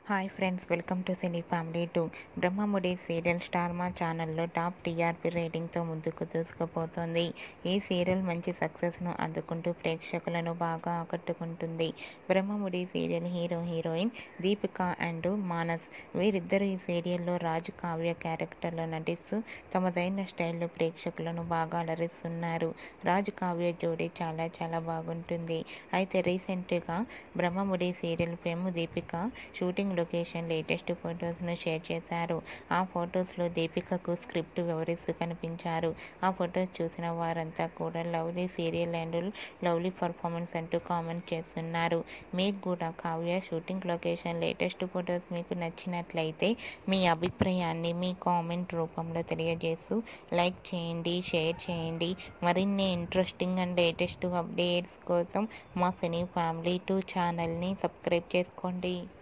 hi friends welcome to cine family two Brahmamudi serial Star Maa ఛానల్లో top TRP రేటింగ్తో ముందుకు దూసుకుపోతుంది ఈ serial మంచి సక్సెస్ను అందుకుంటూ ప్రేక్షకులను బాగా ఆకట్టుకుంటుంది Brahmamudi serial hero heroine Deepika and Manas వీరిద్దరు ఈ సీరియల్లో రాజు కావ్య క్యారెక్టర్లో నటిస్తూ తమదైన స్టైల్లో ప్రేక్షకులను బాగా అలరిస్తున్నారు రాజు కావ్య జోడీ చాలా చాలా బాగుంటుంది అయితే రీసెంట్గా Brahmamudi serial fame Deepika shooting location latest ఫొటోస్ను షేర్ చేశారు ఆ ఫొటోస్లో దీపికకు స్క్రిప్ట్ వివరిస్తూ కనిపించారు ఆ ఫొటోస్ చూసిన వారంతా కూడా lovely serial and lovely performance అంటూ కామెంట్ చేస్తున్నారు మీకు కూడా Kavya shooting location latest photos మీకు నచ్చినట్లయితే మీ అభిప్రాయాన్ని మీ కామెంట్ రూపంలో తెలియజేస్తూ లైక్ చేయండి షేర్ చేయండి మరిన్ని ఇంట్రెస్టింగ్ అండ్ లేటెస్ట్ అప్డేట్స్ కోసం మా సినీ ఫ్యామిలీ టూ ఛానల్ని సబ్స్క్రైబ్ చేసుకోండి